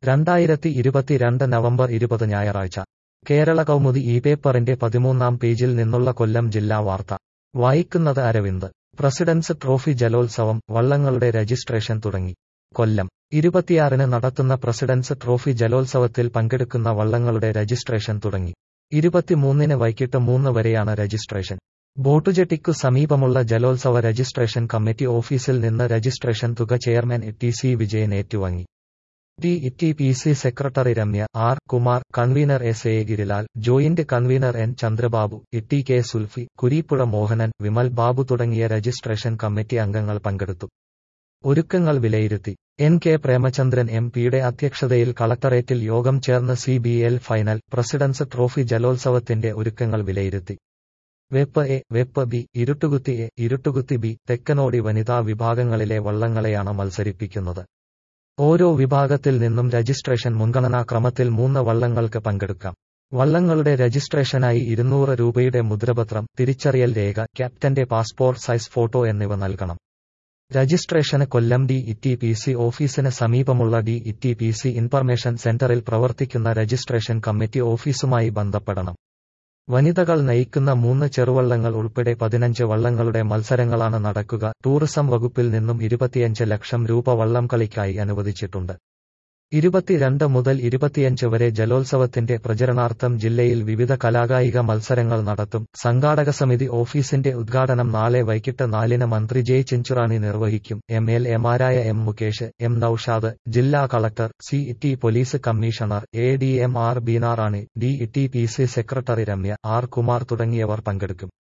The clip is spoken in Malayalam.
രണ്ടായിരത്തി ഇരുപത്തിരണ്ട് നവംബർ ഇരുപത് ഞായറാഴ്ച കേരള കൗമുദി ഈ പേപ്പറിന്റെ പതിമൂന്നാം പേജിൽ നിന്നുള്ള കൊല്ലം ജില്ലാ വാർത്ത വായിക്കുന്നത് അരവിന്ദ് പ്രസിഡൻസ് ട്രോഫി ജലോത്സവം വള്ളങ്ങളുടെ രജിസ്ട്രേഷൻ തുടങ്ങി കൊല്ലം ഇരുപത്തിയാറിന് നടത്തുന്ന പ്രസിഡൻസ് ട്രോഫി ജലോത്സവത്തിൽ പങ്കെടുക്കുന്ന വള്ളങ്ങളുടെ രജിസ്ട്രേഷൻ തുടങ്ങി ഇരുപത്തിമൂന്നിന് വൈകിട്ട് മൂന്ന് വരെയാണ് രജിസ്ട്രേഷൻ ബോട്ടുജെട്ടിക്കു സമീപമുള്ള ജലോത്സവ രജിസ്ട്രേഷൻ കമ്മിറ്റി ഓഫീസിൽ നിന്ന് രജിസ്ട്രേഷൻ തുക ചെയർമാൻ ടി സി വിജയൻ ഏറ്റുവാങ്ങി T T P C secretary Ramya R Kumar convener S A Girilal joint convener N Chandrababu T K Sulfi Kureeppuzha Mohanan Vimal Babu തുടങ്ങിയ രജിസ്ട്രേഷൻ കമ്മിറ്റി അംഗങ്ങൾ പങ്കെടുത്തു ഒരുക്കങ്ങൾ വിലയിരുത്തി എൻ കെ പ്രേമചന്ദ്രൻ എം പിയുടെ അധ്യക്ഷതയിൽ കളക്ടറേറ്റിൽ യോഗം ചേർന്ന് C B L final president's trophy ജലോത്സവത്തിന്റെ ഒരുക്കങ്ങൾ വിലയിരുത്തി വെപ്പ് എ വെപ്പ് ബി ഇരുട്ടുകുത്തി എ ഇരുട്ടുകുത്തി ബി തെക്കനോടി വനിതാ വിഭാഗങ്ങളിലെ വള്ളങ്ങളെയാണ് മത്സരിപ്പിക്കുന്നത് ഓരോ വിഭാഗത്തിൽ നിന്നും രജിസ്ട്രേഷൻ മുൻഗണനാക്രമത്തിൽ മൂന്ന് വള്ളങ്ങൾക്ക് പങ്കെടുക്കാം വള്ളങ്ങളുടെ രജിസ്ട്രേഷനായി ഇരുന്നൂറ് രൂപയുടെ മുദ്രപത്രം തിരിച്ചറിയൽ രേഖ ക്യാപ്റ്റന്റെ പാസ്പോർട്ട് സൈസ് ഫോട്ടോ എന്നിവ നൽകണം രജിസ്ട്രേഷന് Kollam D T P C ഓഫീസിന് സമീപമുള്ള D T P C information സെന്ററിൽ പ്രവർത്തിക്കുന്ന രജിസ്ട്രേഷൻ കമ്മിറ്റി ഓഫീസുമായി ബന്ധപ്പെടണം വനിതകൾ നയിക്കുന്ന മൂന്ന് ചെറുവള്ളങ്ങൾ ഉൾപ്പെടെ പതിനഞ്ച് വള്ളങ്ങളുടെ മത്സരങ്ങളാണ് നടക്കുക ടൂറിസം വകുപ്പിൽ നിന്നും ഇരുപത്തിയഞ്ച് ലക്ഷം രൂപ വള്ളം കളിക്കായി അനുവദിച്ചിട്ടുണ്ട് ഇരുപത്തിരണ്ട് മുതൽ ഇരുപത്തിയഞ്ച് വരെ ജലോത്സവത്തിന്റെ പ്രചരണാർത്ഥം ജില്ലയിൽ വിവിധ കലാകായിക മത്സരങ്ങൾ നടത്തും സംഘാടക സമിതി ഓഫീസിന്റെ ഉദ്ഘാടനം നാളെ വൈകിട്ട് നാലിന് മന്ത്രി ജെ ചിഞ്ചുറാണി നിർവഹിക്കും എം എൽ എമാരായ എം മുകേഷ് എം നൌഷാദ് ജില്ലാ collector C T police commissioner A D M R Beenarani D T P C secretary Ramya R Kumar തുടങ്ങിയവർ പങ്കെടുക്കും